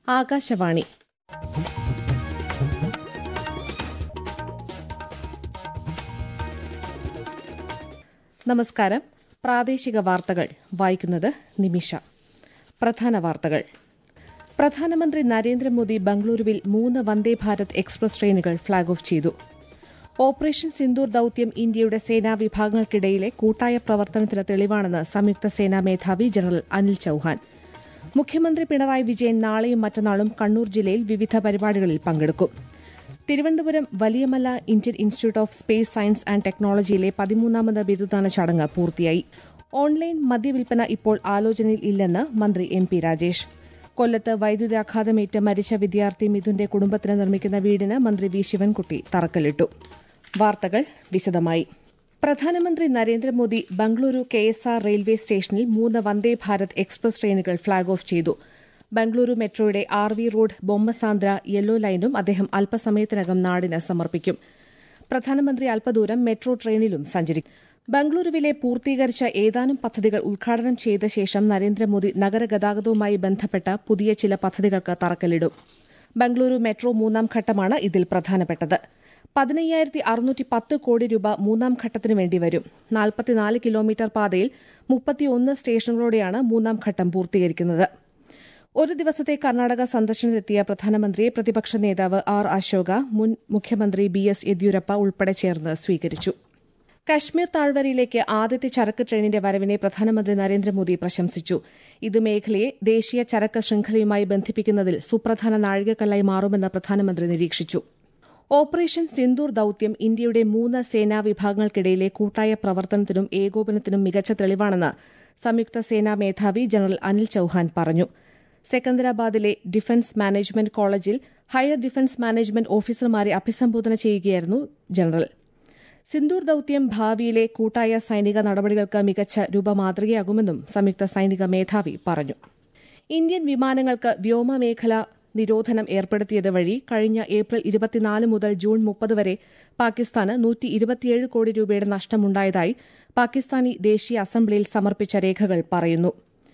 ആകാശവാണി നമസ്കാരം പ്രാദേശിക വാർത്തകൾ വായിക്കുന്നത് നിമിഷ പ്രധാന വാർത്തകൾ പ്രധാനമന്ത്രി നരേന്ദ്രമോദി ബംഗളൂരുവിൽ മൂന്ന് വന്ദേ ഭാരത് എക്സ്പ്രസ് ട്രെയിനുകൾ ഫ്ളാഗ് ഓഫ് ചെയ്തു ഓപ്പറേഷൻ സിന്ദൂർ ദൌത്യം ഇന്ത്യയുടെ സേനാ വിഭാഗങ്ങൾക്കിടയിലെ കൂട്ടായ പ്രവർത്തനത്തിന് തെളിവാണെന്ന് സംയുക്ത സേനാ മേധാവി ജനറൽ അനിൽ ചൌഹാൻ മുഖ്യമന്ത്രി പിണറായി വിജയൻ നാളെയും മറ്റന്നാളും കണ്ണൂർ ജില്ലയിൽ വിവിധ പരിപാടികളിൽ പങ്കെടുക്കും Thiruvananthapuram Valiyamala Indian institute of space science and ടെക്നോളജിയിലെ പതിമൂന്നാമത് ബിരുദദാന ചടങ്ങ് പൂർത്തിയായി ഓൺലൈൻ മദ്യവിൽപ്പന ഇപ്പോൾ ആലോചനയിൽ ഇല്ലെന്ന് മന്ത്രി എം പി രാജേഷ് കൊല്ലത്ത് വൈദ്യുതാഘാതമേറ്റ് മരിച്ച വിദ്യാർത്ഥി മിഥുന്റെ കുടുംബത്തിന് നിർമ്മിക്കുന്ന വീടിന് മന്ത്രി വി ശിവൻകുട്ടി തറക്കല്ലിട്ടു വാർത്തകൾ വിശദമായി പ്രധാനമന്ത്രി Narendra Modi Bengaluru K S R railway സ്റ്റേഷനിൽ മൂന്ന് വന്ദേ ഭാരത് എക്സ്പ്രസ് ട്രെയിനുകൾ ഫ്ളാഗ് ഓഫ് ചെയ്തു ബംഗളൂരു മെട്രോയുടെ R V road Bommasandra yellow ലൈനും അദ്ദേഹം അല്പസമയത്തിനകം നാടിന് സമർപ്പിക്കും പ്രധാനമന്ത്രി അല്പദൂരം മെട്രോ ട്രെയിനിലും സഞ്ചരിക്കും ബംഗളൂരുവിലെ പൂർത്തീകരിച്ച ഏതാനും പദ്ധതികൾ ഉദ്ഘാടനം ചെയ്ത ശേഷം നരേന്ദ്രമോദി നഗരഗതാഗതവുമായി ബന്ധപ്പെട്ട പുതിയ ചില പദ്ധതികൾക്ക് തറക്കല്ലിടും ബംഗളൂരു മെട്രോ മൂന്നാം ഘട്ടമാണ് ഇതിൽ പ്രധാനപ്പെട്ടത് പതിനയ്യായിരത്തി അറുന്നൂറ്റി പത്ത് കോടി രൂപ മൂന്നാം ഘട്ടത്തിന് വേണ്ടി വരും നാൽപ്പത്തിനാല് കിലോമീറ്റർ പാതയിൽ മുപ്പത്തിയൊന്ന് സ്റ്റേഷനുകളോടെയാണ് മൂന്നാം ഘട്ടം പൂർത്തീകരിക്കുന്നത് ഒരു ദിവസത്തെ കർണാടക സന്ദർശനത്തിലെത്തിയ പ്രധാനമന്ത്രിയെ പ്രതിപക്ഷ നേതാവ് ആർ അശോക മുൻ മുഖ്യമന്ത്രി ബി എസ് യെദ്യൂരപ്പ ഉൾപ്പെടെ ചേർന്ന് സ്വീകരിച്ചു കശ്മീർ താഴ്വരയിലേക്ക് ആദ്യത്തെ ചരക്ക് ട്രെയിനിന്റെ വരവിനെ പ്രധാനമന്ത്രി നരേന്ദ്രമോദി പ്രശംസിച്ചു ഇത് മേഖലയെ ദേശീയ ചരക്ക് ശൃംഖലയുമായി ബന്ധിപ്പിക്കുന്നതിൽ സുപ്രധാന നാഴികക്കല്ലായി മാറുമെന്ന് പ്രധാനമന്ത്രി നിരീക്ഷിച്ചു ഓപ്പറേഷൻ സിന്ദൂർ ദൌത്യം ഇന്ത്യയുടെ മൂന്ന് സേനാ വിഭാഗങ്ങൾക്കിടയിലെ കൂട്ടായ പ്രവർത്തനത്തിനും ഏകോപനത്തിനും മികച്ച തെളിവാണെന്ന് സംയുക്ത സേനാ മേധാവി ജനറൽ അനിൽ ചൌഹാൻ പറഞ്ഞു സെക്കന്ദരാബാദിലെ ഡിഫൻസ് മാനേജ്മെന്റ് കോളേജിൽ ഹയർ ഡിഫൻസ് മാനേജ്മെന്റ് ഓഫീസർമാരെ അഭിസംബോധന ചെയ്യുകയായിരുന്നു ജനറൽ സിന്ദൂർ ദൌത്യം ഭാവിയിലെ കൂട്ടായ സൈനിക നടപടികൾക്ക് മികച്ച രൂപമാതൃകയാകുമെന്നും സംയുക്ത സൈനിക മേധാവി പറഞ്ഞു ഇന്ത്യൻ വിമാനങ്ങൾക്ക് വ്യോമമേഖല നിരോധനം ഏർപ്പെടുത്തിയത് വഴി കഴിഞ്ഞ ഏപ്രിൽ ഇരുപത്തിനാല് മുതൽ ജൂൺ മുപ്പത് വരെ പാകിസ്ഥാന് നൂറ്റി ഇരുപത്തിയേഴ് കോടി രൂപയുടെ നഷ്ടമുണ്ടായതായി പാകിസ്ഥാനി ദേശീയ അസംബ്ലിയിൽ സമർപ്പിച്ച രേഖകൾ പറയുന്നു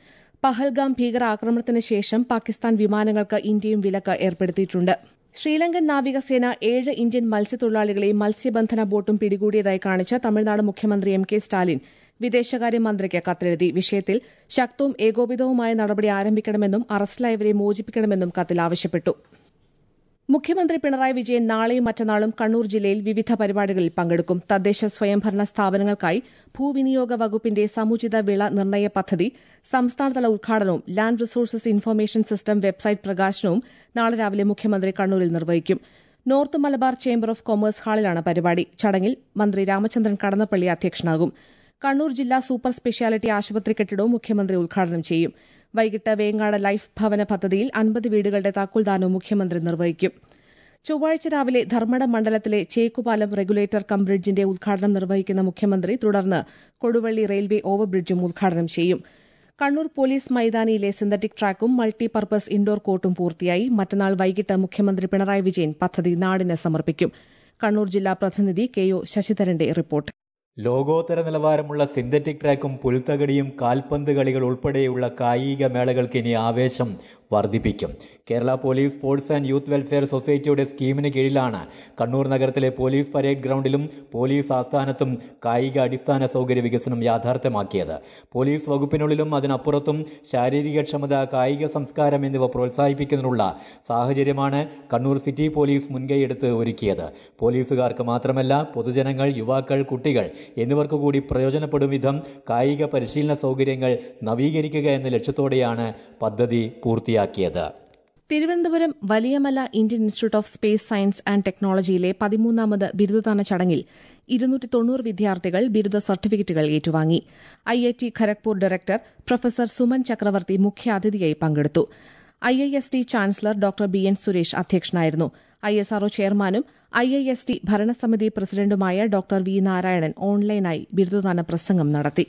പഹൽഗാം ഭീകരാക്രമണത്തിന് ശേഷം പാകിസ്ഥാൻ വിമാനങ്ങൾക്ക് ഇന്ത്യയും വിലക്ക് ഏർപ്പെടുത്തിയിട്ടുണ്ട് ശ്രീലങ്കൻ നാവികസേന ഏഴ് ഇന്ത്യൻ മത്സ്യത്തൊഴിലാളികളെയും മത്സ്യബന്ധന ബോട്ടും പിടികൂടിയതായി കാണിച്ച് തമിഴ്നാട് മുഖ്യമന്ത്രി എം കെ സ്റ്റാലിൻ വിദേശകാര്യമന്ത്രിക്ക് കത്തെഴുതി വിഷയത്തിൽ ശക്തവും ഏകോപിതവുമായ നടപടി ആരംഭിക്കണമെന്നും അറസ്റ്റിലായവരെ മോചിപ്പിക്കണമെന്നും കത്തിൽ ആവശ്യപ്പെട്ടു മുഖ്യമന്ത്രി പിണറായി വിജയൻ നാളെയും മറ്റന്നാളും കണ്ണൂർ ജില്ലയിൽ വിവിധ പരിപാടികളിൽ പങ്കെടുക്കും തദ്ദേശ സ്വയംഭരണ സ്ഥാപനങ്ങൾക്കായി ഭൂവിനിയോഗ വകുപ്പിന്റെ സമുചിത വിള നിർണ്ണയ പദ്ധതി സംസ്ഥാനതല ഉദ്ഘാടനവും land resources information system website പ്രകാശനവും നാളെ രാവിലെ മുഖ്യമന്ത്രി കണ്ണൂരിൽ നിർവഹിക്കും north Malabar chamber of commerce ഹാളിലാണ് പരിപാടി ചടങ്ങിൽ മന്ത്രി രാമചന്ദ്രൻ കടന്നപ്പള്ളി അധ്യക്ഷനാകും കണ്ണൂർ ജില്ലാ സൂപ്പർ സ്പെഷ്യാലിറ്റി ആശുപത്രി കെട്ടിടവും മുഖ്യമന്ത്രി ഉദ്ഘാടനം ചെയ്യും വൈകിട്ട് വേങ്ങാട് ലൈഫ് ഭവന പദ്ധതിയിൽ അൻപത് വീടുകളുടെ താക്കോൽദാനവും മുഖ്യമന്ത്രി നിർവഹിക്കും ചൊവ്വാഴ്ച രാവിലെ ധർമ്മടം മണ്ഡലത്തിലെ ചേക്കുപാലം റെഗുലേറ്റർ കം ബ്രിഡ്ജിന്റെ ഉദ്ഘാടനം നിർവഹിക്കുന്ന മുഖ്യമന്ത്രി തുടർന്ന് കൊടുവള്ളി റെയിൽവേ ഓവർബ്രിഡ്ജും ഉദ്ഘാടനം ചെയ്യും കണ്ണൂർ പോലീസ് മൈതാനിയിലെ സിന്തറ്റിക് ട്രാക്കും മൾട്ടിപർപ്പസ് ഇൻഡോർ കോർട്ടും പൂർത്തിയായി മറ്റന്നാൾ വൈകിട്ട് മുഖ്യമന്ത്രി പിണറായി വിജയൻ പദ്ധതി നാടിന് സമർപ്പിക്കും കണ്ണൂർ ജില്ലാ പ്രതിനിധി കെ ഒ ശശിധരന്റെ റിപ്പോർട്ട് ലോകോത്തര നിലവാരമുള്ള സിന്തറ്റിക് ട്രാക്കും പുൽത്തകടിയും കാൽപന്ത് കളികൾ ഉൾപ്പെടെയുള്ള കായിക മേളകൾക്ക് ഇനി ആവേശം വർദ്ധിപ്പിക്കും Kerala police sports and youth welfare സൊസൈറ്റിയുടെ സ്കീമിന് കീഴിലാണ് കണ്ണൂർ നഗരത്തിലെ പോലീസ് പരേഡ് ഗ്രൗണ്ടിലും പോലീസ് ആസ്ഥാനത്തും കായിക അടിസ്ഥാന സൗകര്യ വികസനം യാഥാർത്ഥ്യമാക്കിയത് പോലീസ് വകുപ്പിനുള്ളിലും അതിനപ്പുറത്തും ശാരീരികക്ഷമത കായിക സംസ്കാരം എന്നിവ പ്രോത്സാഹിപ്പിക്കുന്നതിനുള്ള സാഹചര്യമാണ് കണ്ണൂർ സിറ്റി പോലീസ് മുൻകൈയെടുത്ത് ഒരുക്കിയത് പോലീസുകാർക്ക് മാത്രമല്ല പൊതുജനങ്ങൾ യുവാക്കൾ കുട്ടികൾ എന്നിവർക്ക് കൂടി പ്രയോജനപ്പെടും വിധം കായിക പരിശീലന സൗകര്യങ്ങൾ നവീകരിക്കുക എന്ന ലക്ഷ്യത്തോടെയാണ് പദ്ധതി പൂർത്തിയാക്കിയത് Thiruvananthapuram Valiyamala Indian institute of space science and ടെക്നോളജിയിലെ പതിമൂന്നാമത് ബിരുദദാന ചടങ്ങിൽ ഇരുന്നൂറ്റി തൊണ്ണൂറ് വിദ്യാർത്ഥികൾ ബിരുദ സർട്ടിഫിക്കറ്റുകൾ ഏറ്റുവാങ്ങി I I T Kharagpur director professor Suman Chakraborty മുഖ്യാതിഥിയായി പങ്കെടുത്തു I I S T chancellor doctor B N Suresh അധ്യക്ഷനായിരുന്നു ഐ എസ് ആർഒ ചെയർമാനും ഐ ഐ എസ് ടി ഭരണസമിതി പ്രസിഡന്റുമായ ഡോക്ടർ വി നാരായണൻ ഓൺലൈനായി ബിരുദദാന പ്രസംഗം നടത്തി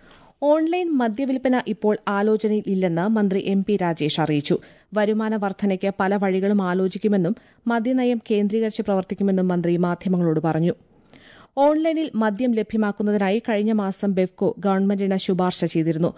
ഓൺലൈൻ മദ്യവിൽപ്പന ഇപ്പോൾ ആലോചനയിൽ ഇല്ലെന്ന് മന്ത്രി എം പി രാജേഷ് അറിയിച്ചു വരുമാന വർധനയ്ക്ക് പല വഴികളും ആലോചിക്കുമെന്നും മദ്യനയം കേന്ദ്രീകരിച്ച് പ്രവർത്തിക്കുമെന്നും മന്ത്രി മാധ്യമങ്ങളോട് പറഞ്ഞു ഓൺലൈനിൽ മദ്യം ലഭ്യമാക്കുന്നതിനായി കഴിഞ്ഞ മാസം ബെവ്കോ ഗവൺമെന്റിന് ശുപാർശ ചെയ്തിരുന്നു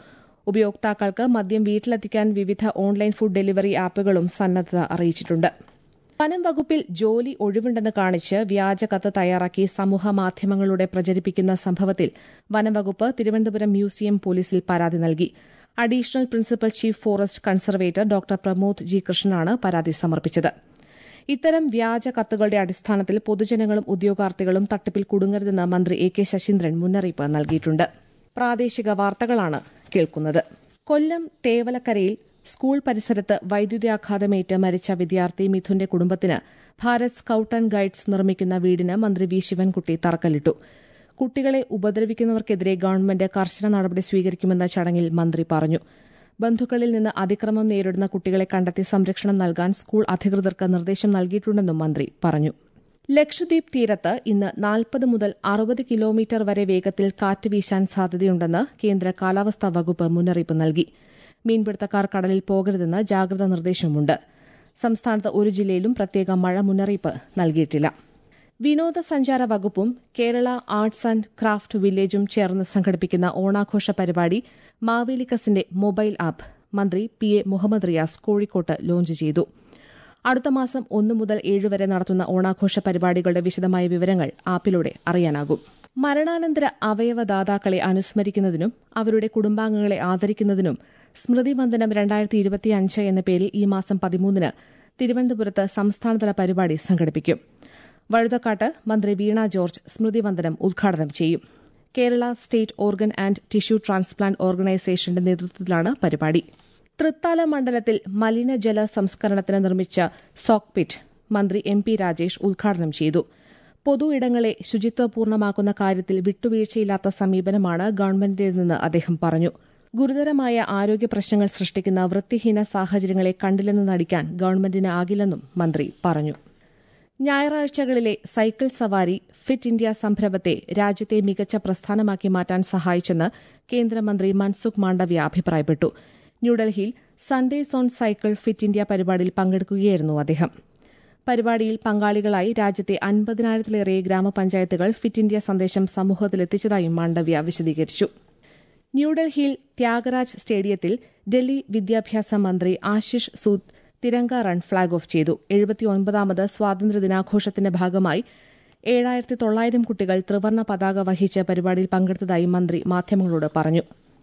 ഉപയോക്താക്കൾക്ക് മദ്യം വീട്ടിലെത്തിക്കാൻ വിവിധ ഓൺലൈൻ ഫുഡ് ഡെലിവറി ആപ്പുകളും സന്നദ്ധത അറിയിച്ചിട്ടുണ്ട് വനം വകുപ്പിൽ ജോലി ഒഴിവുണ്ടെന്ന് കാണിച്ച് വ്യാജ കത്ത് തയ്യാറാക്കി സമൂഹ മാധ്യമങ്ങളിലൂടെ പ്രചരിപ്പിക്കുന്ന സംഭവത്തിൽ വനംവകുപ്പ് തിരുവനന്തപുരം മ്യൂസിയം പോലീസിൽ പരാതി നൽകി additional principal chief forest conservator doctor Pramod G കൃഷ്ണനാണ് പരാതി സമർപ്പിച്ചത് ഇത്തരം വ്യാജ കത്തുകളുടെ അടിസ്ഥാനത്തിൽ പൊതുജനങ്ങളും ഉദ്യോഗാർത്ഥികളും തട്ടിപ്പിൽ കുടുങ്ങരുതെന്ന് മന്ത്രി എ കെ ശശീന്ദ്രൻ മുന്നറിയിപ്പ് നൽകിയിട്ടുണ്ട് പ്രാദേശിക വാർത്തകളാണ് കേൾക്കുന്നത് കൊല്ലം തേവലക്കരയിൽ സ്കൂൾ പരിസരത്ത് വൈദ്യുതിയാഘാതമേറ്റ് മരിച്ച വിദ്യാർത്ഥി മിഥുന്റെ കുടുംബത്തിന് ഭാരത് സ്കൌട്ട് ആൻഡ് ഗൈഡ്സ് നിർമ്മിക്കുന്ന വീടിന് മന്ത്രി വി ശിവൻകുട്ടി തറക്കല്ലിട്ടു കുട്ടികളെ ഉപദ്രവിക്കുന്നവർക്കെതിരെ ഗവൺമെന്റ് കർശന നടപടി സ്വീകരിക്കുമെന്ന ചടങ്ങിൽ മന്ത്രി പറഞ്ഞു ബന്ധുക്കളിൽ നിന്ന് അതിക്രമം നേരിടുന്ന കുട്ടികളെ കണ്ടെത്തി സംരക്ഷണം നൽകാൻ സ്കൂൾ അധികൃതർക്ക് നിർദ്ദേശം നൽകിയിട്ടുണ്ടെന്നും മന്ത്രി പറഞ്ഞു ലക്ഷദ്വീപ് തീരത്ത് ഇന്ന് നാൽപ്പത് മുതൽ അറുപത് കിലോമീറ്റർ വരെ വേഗത്തിൽ കാറ്റ് വീശാൻ സാധ്യതയുണ്ടെന്ന് കേന്ദ്ര കാലാവസ്ഥാ വകുപ്പ് മുന്നറിയിപ്പ് നൽകി മീൻപിടുത്തക്കാർ കടലിൽ പോകരുതെന്ന് ജാഗ്രതാ നിർദ്ദേശവുമുണ്ട് സംസ്ഥാനത്ത് ഒരു ജില്ലയിലും പ്രത്യേക മഴ മുന്നറിയിപ്പ് നൽകിയിട്ടില്ല വിനോദസഞ്ചാര വകുപ്പും കേരള ആർട്സ് ആൻഡ് ക്രാഫ്റ്റ് വില്ലേജും ചേർന്ന് സംഘടിപ്പിക്കുന്ന ഓണാഘോഷ പരിപാടി മാവേലിക്കസിന്റെ മൊബൈൽ ആപ്പ് മന്ത്രി പി എ മുഹമ്മദ് റിയാസ് കോഴിക്കോട്ട് ലോഞ്ച് ചെയ്തു അടുത്ത മാസം ഒന്ന് മുതൽ ഏഴ് വരെ നടത്തുന്ന ഓണാഘോഷ പരിപാടികളുടെ വിശദമായ വിവരങ്ങൾ ആപ്പിലൂടെ അറിയാനാകും മരണാനന്തര അവയവദാതാക്കളെ അനുസ്മരിക്കുന്നതിനും അവരുടെ കുടുംബാംഗങ്ങളെ ആദരിക്കുന്നതിനും സ്മൃതിവന്ദനം രണ്ടായിരത്തി ഇരുപത്തിയഞ്ച് എന്ന പേരിൽ ഈ മാസം പതിമൂന്നിന് തിരുവനന്തപുരത്ത് സംസ്ഥാനതല പരിപാടി സംഘടിപ്പിക്കും വഴുതക്കാട്ട് മന്ത്രി വീണ ജോർജ് സ്മൃതിവന്ദനം ഉദ്ഘാടനം ചെയ്യും Kerala state organ and tissue transplant ഓർഗനൈസേഷന്റെ നേതൃത്വത്തിലാണ് പരിപാടി തൃത്താല മണ്ഡലത്തിൽ മലിനജല സംസ്കരണത്തിന് നിർമ്മിച്ച സോക്പിറ്റ് മന്ത്രി എം പി രാജേഷ് ഉദ്ഘാടനം ചെയ്തു പൊതു ഇടങ്ങളെ ശുചിത്വപൂർണ്ണമാക്കുന്ന കാര്യത്തിൽ വിട്ടുവീഴ്ചയില്ലാത്ത സമീപനമാണ് ഗവൺമെന്റിന്റേതെന്ന് അദ്ദേഹം പറഞ്ഞു ഗുരുതരമായ ആരോഗ്യ പ്രശ്നങ്ങൾ സൃഷ്ടിക്കുന്ന വൃത്തിഹീന സാഹചര്യങ്ങളെ കണ്ടില്ലെന്ന് നടിക്കാൻ ഗവൺമെന്റിന് ആകില്ലെന്നും മന്ത്രി പറഞ്ഞു ഞായറാഴ്ചകളിലെ സൈക്കിൾ സവാരി ഫിറ്റ് ഇന്ത്യ സംരംഭത്തെ രാജ്യത്തെ മികച്ച പ്രസ്ഥാനമാക്കി മാറ്റാൻ സഹായിച്ചെന്ന് കേന്ദ്രമന്ത്രി മൻസുഖ് മാണ്ഡവ്യ അഭിപ്രായപ്പെട്ടു ന്യൂഡൽഹിയിൽ Sundays on cycle fit India പരിപാടിയിൽ പങ്കെടുക്കുകയായിരുന്നു അദ്ദേഹം പരിപാടിയിൽ പങ്കാളികളായി രാജ്യത്തെ അൻപതിനായിരത്തിലേറെ ഗ്രാമപഞ്ചായത്തുകൾ ഫിറ്റ് ഇന്ത്യ സന്ദേശം സമൂഹത്തിലെത്തിച്ചതായും മാണ്ഡവ്യ വിശദീകരിച്ചു ന്യൂഡൽഹിയിൽ ത്യാഗരാജ് സ്റ്റേഡിയത്തിൽ ഡൽഹി വിദ്യാഭ്യാസ മന്ത്രി Ashish Sood Tiranga run flag off ചെയ്തു എഴുപത്തിയൊൻപതാമത് സ്വാതന്ത്ര്യദിനാഘോഷത്തിന്റെ ഭാഗമായി ഏഴായിരത്തി തൊള്ളായിരം കുട്ടികൾ ത്രിവർണ്ണ പതാക വഹിച്ച് പരിപാടിയിൽ പങ്കെടുത്തതായി മന്ത്രി മാധ്യമങ്ങളോട് പറഞ്ഞു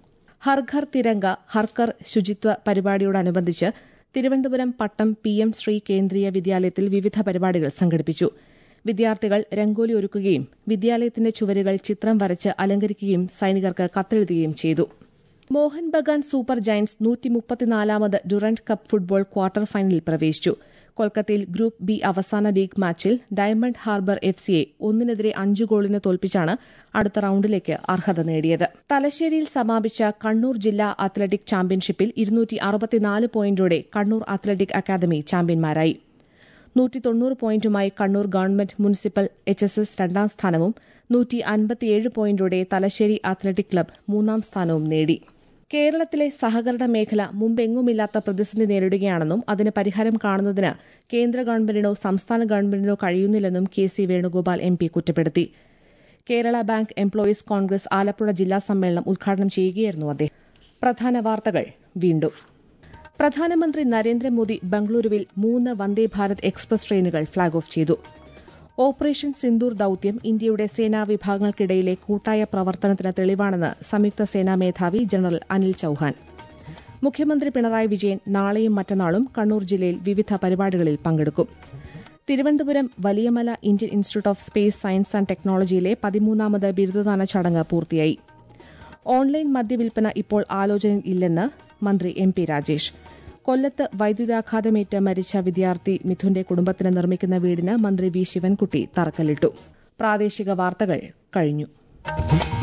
ഹർഘർ തിരങ്ക ഹർക്കർ ശുചിത്വ പരിപാടിയോടനുബന്ധിച്ച് തിരുവനന്തപുരം പട്ടം പി എം ശ്രീ കേന്ദ്രീയ വിദ്യാലയത്തിൽ വിവിധ പരിപാടികൾ സംഘടിപ്പിച്ചു വിദ്യാർത്ഥികൾ രംഗോലി ഒരുക്കുകയും വിദ്യാലയത്തിന്റെ ചുവരുകൾ ചിത്രം വരച്ച് അലങ്കരിക്കുകയും സൈനികർക്ക് കത്തെഴുതുകയും ചെയ്തു മോഹൻ ബഗാൻ സൂപ്പർ ജയന്റ്സ് നൂറ്റിമുപ്പത്തിനാലാമത് ഡുറന്റ് കപ്പ് ഫുട്ബോൾ ക്വാർട്ടർ ഫൈനലിൽ പ്രവേശിച്ചു കൊൽക്കത്തയിൽ ഗ്രൂപ്പ് ബി അവസാന ലീഗ് മാച്ചിൽ ഡയമണ്ട് ഹാർബർ എഫ് സിയെ ഒന്നിനെതിരെ അഞ്ചു ഗോളിന് തോൽപ്പിച്ചാണ് അടുത്ത റൌണ്ടിലേക്ക് അർഹത നേടിയത് തലശ്ശേരിയിൽ സമാപിച്ച കണ്ണൂർ ജില്ലാ അത്ലറ്റിക് ചാമ്പ്യൻഷിപ്പിൽ ഇരുന്നൂറ്റി അറുപത്തിനാല് പോയിന്റോടെ കണ്ണൂർ അത്ലറ്റിക് അക്കാദമി ചാമ്പ്യന്മാരായി നൂറ്റി തൊണ്ണൂറ് പോയിന്റുമായി Kannur government municipal H S S രണ്ടാം സ്ഥാനവും നൂറ്റി അൻപത്തിയേഴ് പോയിന്റോടെ തലശ്ശേരി അത്ലറ്റിക് ക്ലബ് മൂന്നാം സ്ഥാനവും നേടി കേരളത്തിലെ സഹകരണ മേഖല മുമ്പെങ്ങുമില്ലാത്ത പ്രതിസന്ധി നേരിടുകയാണെന്നും അതിന് പരിഹാരം കാണുന്നതിന് കേന്ദ്ര ഗവൺമെന്റിനോ സംസ്ഥാന ഗവൺമെന്റിനോ കഴിയുന്നില്ലെന്നും K C Venugopal M P കുറ്റപ്പെടുത്തി Kerala bank employees congress Alappuzha ജില്ലാ സമ്മേളനം ഉദ്ഘാടനം ചെയ്യുകയായിരുന്നു അദ്ദേഹം പ്രധാന വാർത്തകൾ വീണ്ടും പ്രധാനമന്ത്രി നരേന്ദ്രമോദി ബംഗളൂരുവിൽ മൂന്ന് വന്ദേ ഭാരത് എക്സ്പ്രസ് ട്രെയിനുകൾ ഫ്ളാഗ് ഓഫ് ചെയ്തു ഓപ്പറേഷൻ സിന്ദൂർ ദൌത്യം ഇന്ത്യയുടെ സേനാ വിഭാഗങ്ങൾക്കിടയിലെ കൂട്ടായ പ്രവർത്തനത്തിന് തെളിവാണെന്ന് സംയുക്ത സേനാ മേധാവി ജനറൽ അനിൽ ചൌഹാൻ മുഖ്യമന്ത്രി പിണറായി വിജയൻ നാളെയും മറ്റന്നാളും കണ്ണൂർ ജില്ലയിൽ വിവിധ പരിപാടികളിൽ പങ്കെടുക്കും Thiruvananthapuram Valiyamala Indian institute of space science and ടെക്നോളജിയിലെ പതിമൂന്നാമത് ബിരുദദാന ചടങ്ങ് പൂർത്തിയായി ഓൺലൈൻ മദ്യവിൽപ്പന ഇപ്പോൾ ആലോചനയിൽ ഇല്ലെന്ന് മന്ത്രി എം പി രാജേഷ് കൊല്ലത്ത് വൈദ്യുതാഘാതമേറ്റ് മരിച്ച വിദ്യാർത്ഥി മിഥുന്റെ കുടുംബത്തിന് നിർമ്മിക്കുന്ന വീടിന് മന്ത്രി വി ശിവൻകുട്ടി തറക്കല്ലിട്ടു പ്രാദേശിക വാർത്തകൾ കഴിഞ്ഞു